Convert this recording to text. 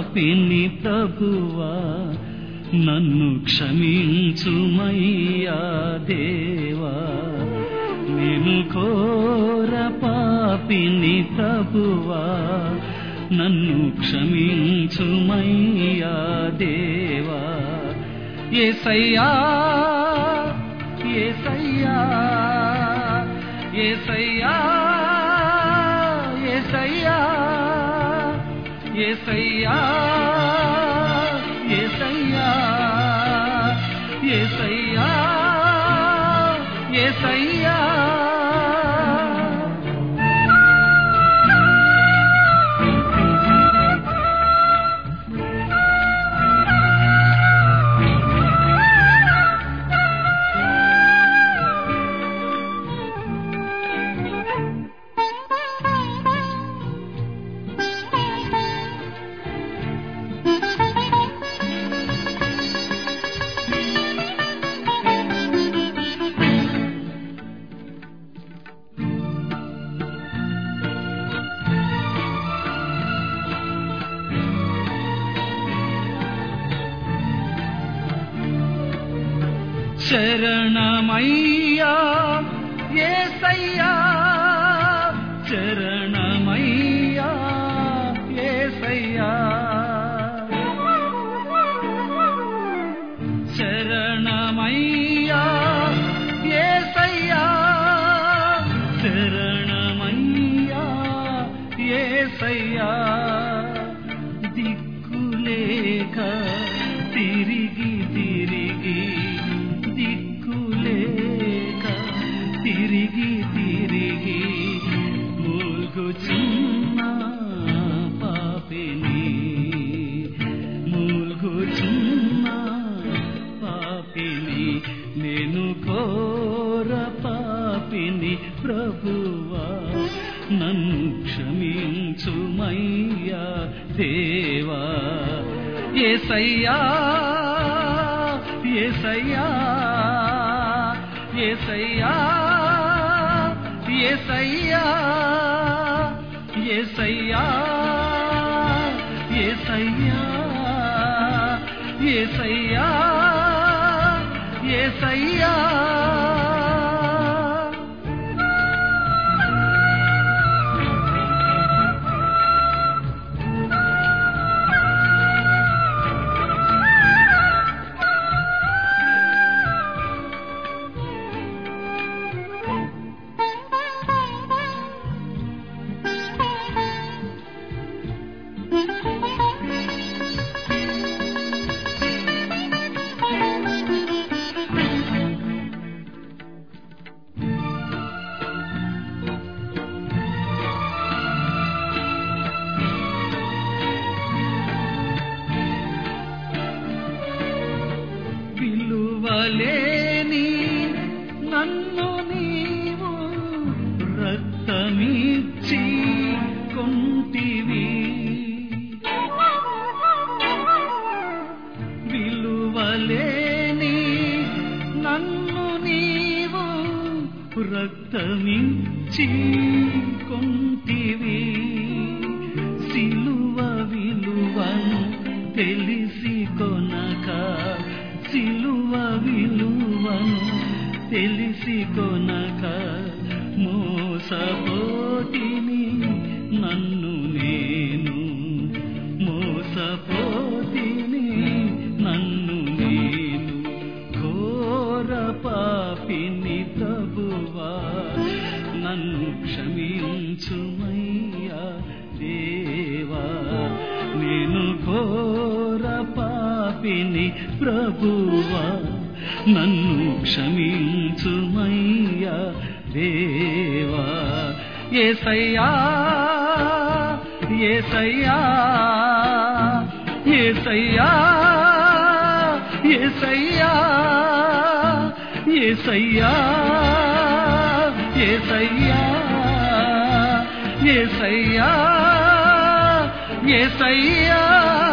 పాపిని ప్రభువా నన్ను క్షమించుమయ్యా దేవా నేను ఘోర పాపిని ప్రభువా నన్ను క్షమించుమయ్యా దేవా ఏసయ్యా ఏసయ్యా ఏసయ్యా ఏసయ్యా ఏసయ్యా ఏసయ్యా ఏసయ్యా ఏసయ్యా శరణమయ్యా ఏసయ్యా శరణమయ్యా ఏసయ్యా శరణమయ్యా ఏసయ్యా శరణమయ్యా ఏసయ్యా దిక్కులేక తిరిగి తిరిగి దిక్కులేక తిరిగి తిరిగి మూల్గుచున్న పాపిని మూల్గుచున్న పాపిని నేను ఘోర పాపిని ప్రభువా నన్ను క్షమించుమయ్యా దేవా ఏసయ్యా ఏసయ్యా ఏసయ్యా ఏసయ్యా ఏసయ్యా ఏసయ్యా ఏసయ్యా ఏసయ్యా విలువలేని నన్ను నీవు రక్తమిచ్చి కొంటివి విలువలేని నన్ను నీవు రక్తమిచ్చి కొంటివి సిలువ విలువను తెలిసి కొనక సిలువ విలువను తెలిసి కొనక మోసపోటిని నన్ను నేను మోసపోతిని నన్ను నేను ఘోర పాపిని ప్రభువా నన్ను క్షమించుమయ్యా దేవా నేను ఘోర పాపిని ప్రభువా నన్ను క్షమించుమయ్యా దేవా ఏసయ్యా ఏసయ్యా ఏసయ్యా ఏసయ్యా ఏసయ్యా ఏసయ్యా ఏసయ్యా ఏసయ్యా